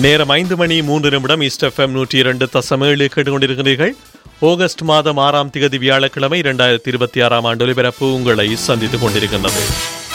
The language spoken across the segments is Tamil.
நேரம் ஐந்து மணி மூன்று நிமிடம் ஈஸ்ட் எஃப்எம் நூற்றி இரண்டு தசம் ஏழு கேட்டுக்கொண்டிருக்கிறீர்கள் ஆகஸ்ட் மாதம் ஆறாம் திகதி வியாழக்கிழமை இரண்டாயிரத்தி இருபத்தி ஆறாம் ஆண்டு ஒலிபரப்பு உங்களை சந்தித்துக் கொண்டிருக்கின்றது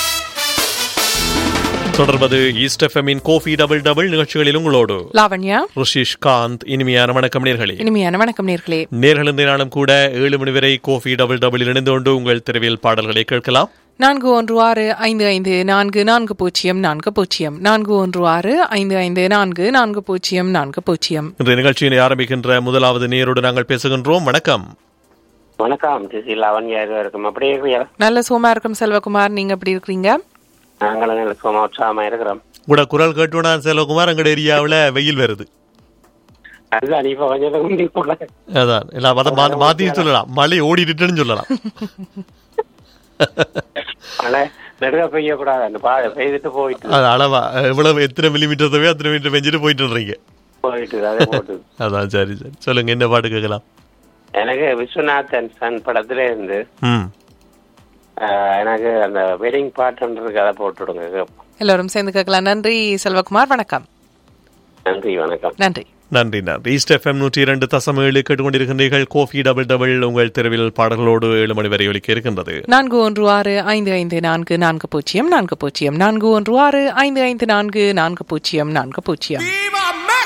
தொடர்வது ஈஸ்ட் எஃப்எம்மின் கோஃபி டபுள் டபுள் நிகழ்ச்சிகளில் உங்களோடு லாவண்யா ருஷிஷ் காந்த் இனிமையான வணக்கம் நேர்களே இனிமையான வணக்கம் நேர்களே நேர்கள் இந்த நாளும் கூட ஏழு மணி வரை கோஃபி டபுள் டபுள் இணைந்து கொண்டு உங்கள் தெருவில் பாடல்களை கேட்கலாம் நான்கு ஒன்று ஆறு ஐந்து ஐந்து நான்கு நான்கு பூஜ்ஜியம் நான்கு பூஜ்ஜியம் நான்கு ஒன்று ஆறு ஐந்து ஐந்து நான்கு நான்கு பூஜ்ஜியம் நான்கு பூஜ்ஜியம் இன்றைய நிகழ்ச்சியினை ஆரம்பிக்கின்ற முதலாவது நேரோடு நாங்கள் பேசுகின்றோம் வணக்கம் வணக்கம் திசி லாவண்யா இது இருக்கும் அப்படியே இருக்கிறியா நல்ல சோமா இருக்கும் செல்வகுமார் நீங்க எப்படி இருக்கிறீங்க நாங்களும் நல்ல சும்மா உற்சாகமா இருக்கிறோம் கூட குரல் கேட்டுனா செல்வகுமார் எங்கட ஏரியாவில் வெயில் வருது அதுதான் நீ இப்ப கொஞ்சம் முந்தி போல அதான் எல்லாம் அதை மா- மாத்தி சொல்லலாம் மழை ஓடிட்டுன்னு சொல்லலாம் மழை நடுக பெய்ய கூடாது அந்த பா பெய்துட்டு போயிட்டு அது அளவா எவ்வளவு எத்தனை மில்லிமீட்டர் தேவையோ அத்தனை மீட்டர் பெஞ்சிட்டு போயிட்டு இருக்கீங்க போயிட்டு அதே போட்டு அதான் சரி சரி சொல்லுங்க என்ன பாட்டு கேட்கலாம் எனக்கு விஸ்வநாதன் சன் படத்துல இருந்து ம் ஆஹ், எனக்கு அந்த வெட்டிங் பாட்டுன்றது அதை போட்டு விடுங்க கேப்போம். எல்லாரும் சேர்ந்து கேட்கலாம் நன்றி செல்வகுமார் வணக்கம் நன்றி வணக்கம் நன்றி நன்றி நன்றி ஈஸ்ட் எஃப்எம் நூற்றி இரண்டு தசம் ஏழு கேட்டுக்கொண்டிருக்கின்றீர்கள் கோஃபி டபுள் டபுள் உங்கள் தெருவில் பாடல்களோடு ஏழு மணி வரை ஒலிக்க இருக்கின்றது நான்கு ஒன்று ஆறு ஐந்து ஐந்து நான்கு நான்கு பூஜ்ஜியம் நான்கு பூஜ்ஜியம் நான்கு ஒன்று ஆறு ஐந்து ஐந்து நான்கு நான்கு பூஜ்ஜியம் நான்கு பூஜ்ஜியம் Viva